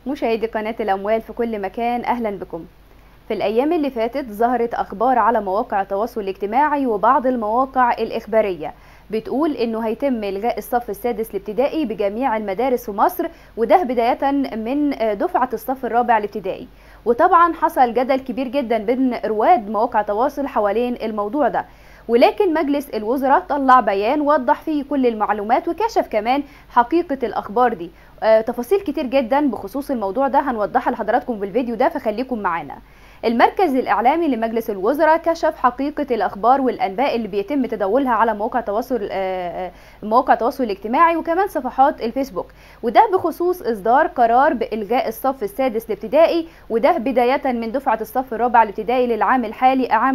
مشاهدي قناة الأموال في كل مكان أهلا بكم في الأيام اللي فاتت ظهرت أخبار على مواقع التواصل الاجتماعي وبعض المواقع الإخبارية بتقول انه هيتم الغاء الصف السادس الابتدائي بجميع المدارس في مصر وده بدايه من دفعه الصف الرابع الابتدائي وطبعا حصل جدل كبير جدا بين رواد مواقع التواصل حوالين الموضوع ده ولكن مجلس الوزراء طلع بيان وضح فيه كل المعلومات وكشف كمان حقيقة الأخبار دي آه تفاصيل كتير جدا بخصوص الموضوع ده هنوضحها لحضراتكم بالفيديو ده فخليكم معانا المركز الإعلامي لمجلس الوزراء كشف حقيقة الأخبار والأنباء اللي بيتم تداولها على مواقع التواصل مواقع التواصل الاجتماعي وكمان صفحات الفيسبوك وده بخصوص إصدار قرار بإلغاء الصف السادس الابتدائي وده بداية من دفعة الصف الرابع الابتدائي للعام الحالي عام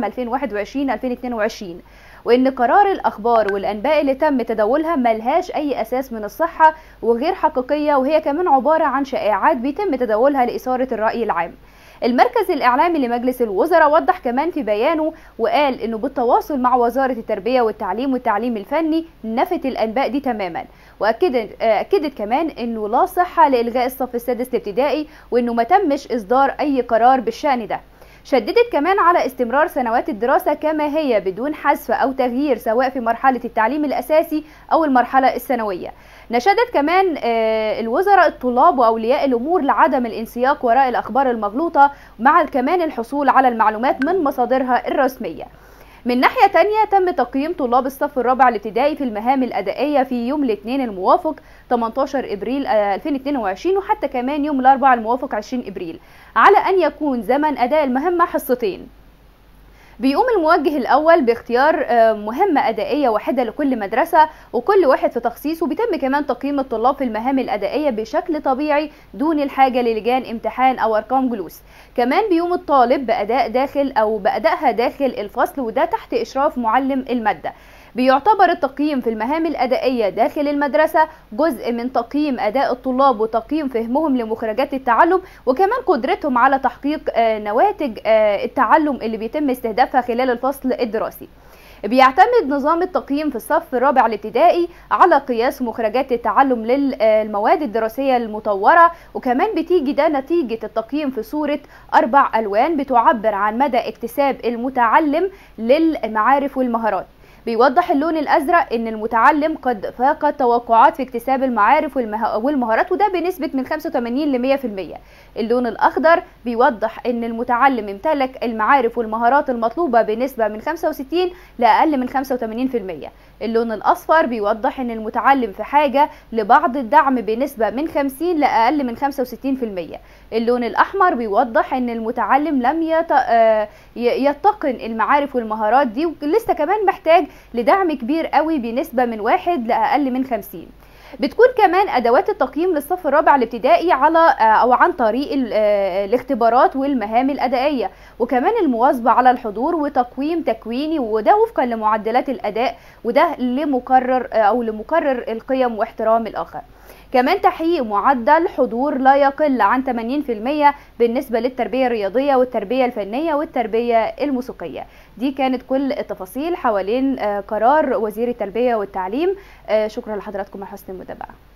2021-2022 وان قرار الاخبار والانباء اللي تم تداولها ملهاش اي اساس من الصحه وغير حقيقيه وهي كمان عباره عن شائعات بيتم تداولها لاثاره الراي العام المركز الإعلامي لمجلس الوزراء وضح كمان في بيانه وقال أنه بالتواصل مع وزارة التربية والتعليم والتعليم الفني نفت الأنباء دي تماما وأكدت أكدت كمان أنه لا صحة لإلغاء الصف السادس الابتدائي وأنه ما تمش إصدار أي قرار بالشأن ده شددت كمان على استمرار سنوات الدراسة كما هي بدون حذف أو تغيير سواء في مرحلة التعليم الأساسي أو المرحلة الثانوية نشدت كمان الوزراء الطلاب وأولياء الأمور لعدم الانسياق وراء الأخبار المغلوطة مع كمان الحصول على المعلومات من مصادرها الرسمية من ناحية تانية تم تقييم طلاب الصف الرابع الابتدائي في المهام الأدائية في يوم الاثنين الموافق 18 إبريل 2022 وحتى كمان يوم الأربعاء الموافق 20 إبريل على أن يكون زمن أداء المهمة حصتين بيقوم الموجه الأول باختيار مهمة أدائية واحدة لكل مدرسة وكل واحد في تخصيص وبيتم كمان تقييم الطلاب في المهام الأدائية بشكل طبيعي دون الحاجة للجان امتحان أو أرقام جلوس كمان بيقوم الطالب بأداء داخل أو بأدائها داخل الفصل وده تحت إشراف معلم المادة بيعتبر التقييم في المهام الأدائية داخل المدرسة جزء من تقييم أداء الطلاب وتقييم فهمهم لمخرجات التعلم وكمان قدرتهم على تحقيق نواتج التعلم اللي بيتم استهدافها خلال الفصل الدراسي بيعتمد نظام التقييم في الصف الرابع الابتدائي على قياس مخرجات التعلم للمواد الدراسية المطورة وكمان بتيجي ده نتيجة التقييم في صورة أربع ألوان بتعبر عن مدى اكتساب المتعلم للمعارف والمهارات بيوضح اللون الازرق ان المتعلم قد فاق التوقعات في اكتساب المعارف والمهارات وده بنسبه من 85 ل 100% اللون الاخضر بيوضح ان المتعلم امتلك المعارف والمهارات المطلوبه بنسبه من 65 لاقل من 85% اللون الاصفر بيوضح ان المتعلم في حاجه لبعض الدعم بنسبه من 50 لاقل من 65% اللون الاحمر بيوضح ان المتعلم لم يت... يتقن المعارف والمهارات دي ولسه كمان محتاج لدعم كبير قوي بنسبه من واحد لاقل من 50 بتكون كمان ادوات التقييم للصف الرابع الابتدائي على او عن طريق الاختبارات والمهام الادائيه وكمان المواظبه على الحضور وتقويم تكويني وده وفقا لمعدلات الاداء وده لمقرر او لمقرر القيم واحترام الاخر كمان تحقيق معدل حضور لا يقل عن 80% بالنسبة للتربية الرياضية والتربية الفنية والتربية الموسيقية دي كانت كل التفاصيل حوالين قرار وزير التربية والتعليم شكرا لحضراتكم على حسن المتابعة